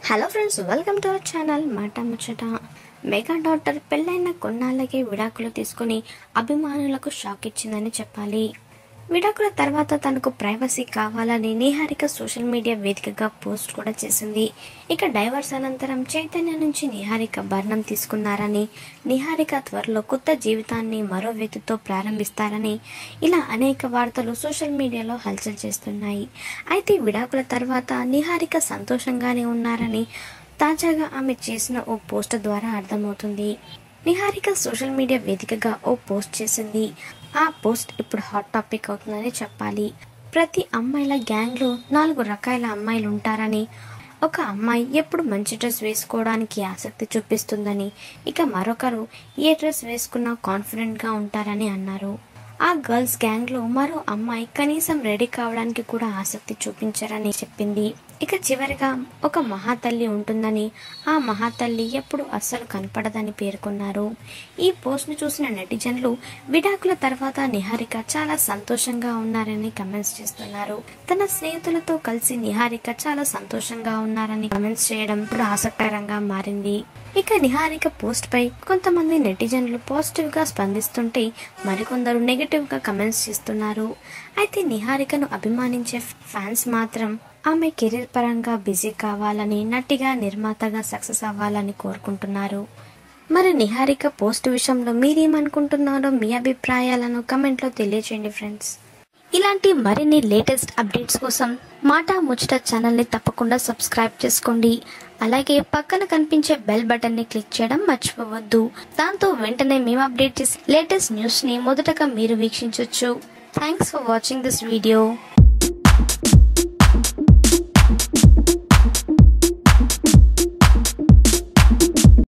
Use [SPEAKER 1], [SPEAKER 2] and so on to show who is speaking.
[SPEAKER 1] hello friends welcome to our channel మాట ముచ్చట mega doctor పెళ్ళైన కొన్నాళ్ళకే విడాకులు తీసుకుని అభిమానులకు షాక్ ఇచ్చిందని చెప్పాలి విడాకుల తర్వాత తనకు ప్రైవసీ కావాలని నిహారిక సోషల్ మీడియా వేదికగా పోస్ట్ కూడా చేసింది ఇక డైవర్స్ అనంతరం చైతన్య నుంచి నిహారిక భరణం తీసుకున్నారని నిహారిక త్వరలో కొత్త జీవితాన్ని మరో వ్యక్తితో ప్రారంభిస్తారని ఇలా అనేక వార్తలు సోషల్ మీడియాలో హల్చల్ చేస్తున్నాయి అయితే విడాకుల తర్వాత నిహారిక సంతోషంగానే ఉన్నారని తాజాగా ఆమె చేసిన ఓ పోస్ట్ ద్వారా అర్థమవుతుంది నిహారిక సోషల్ మీడియా వేదికగా ఓ పోస్ట్ చేసింది ఆ పోస్ట్ ఇప్పుడు హాట్ టాపిక్ అవుతుందని చెప్పాలి ప్రతి అమ్మాయిల గ్యాంగ్లో నాలుగు రకాల అమ్మాయిలు ఉంటారని ఒక అమ్మాయి ఎప్పుడు మంచి డ్రెస్ వేసుకోవడానికి ఆసక్తి చూపిస్తుందని ఇక మరొకరు ఏ డ్రెస్ వేసుకున్నా కాన్ఫిడెంట్గా ఉంటారని అన్నారు ఆ గర్ల్స్ గ్యాంగ్లో మరో అమ్మాయి కనీసం రెడీ కావడానికి కూడా ఆసక్తి చూపించారని చెప్పింది ఇక చివరిగా ఒక మహాతల్లి ఉంటుందని ఆ మహాతల్లి ఎప్పుడు అస్సలు కనపడదని పేర్కొన్నారు ఈ పోస్ట్ను చూసిన నెటిజన్లు విడాకుల తర్వాత నిహారిక చాలా సంతోషంగా ఉన్నారని కమెంట్స్ చేస్తున్నారు తన స్నేహితులతో కలిసి నిహారిక చాలా సంతోషంగా ఉన్నారని కమెంట్స్ చేయడం ఇప్పుడు ఆసక్తికరంగా మారింది ఇక నిహారిక పోస్ట్ పై కొంతమంది నెటిజన్లు పాజిటివ్ గా స్పందిస్తుంటే మరికొందరు నెగటివ్ గా కమెంట్స్ చేస్తున్నారు అయితే నిహారికను అభిమానించే ఫ్యాన్స్ మాత్రం ఆమె కెరీర్ పరంగా బిజీ కావాలని నటిగా నిర్మాతగా సక్సెస్ అవ్వాలని కోరుకుంటున్నారు మరి నిహారిక పోస్ట్ విషయంలో మీరేమనుకుంటున్నారో మీ అభిప్రాయాలను కమెంట్లో తెలియచేయండి ఫ్రెండ్స్ ఇలాంటి మరిన్ని లేటెస్ట్ అప్డేట్స్ కోసం మాట ముచ్చట ఛానల్ని తప్పకుండా సబ్స్క్రైబ్ చేసుకోండి అలాగే పక్కన కనిపించే బెల్ బటన్ని క్లిక్ చేయడం మర్చిపోవద్దు దాంతో వెంటనే మేము అప్డేట్ చేసే లేటెస్ట్ న్యూస్ని మొదటగా మీరు వీక్షించవచ్చు thanks for watching this video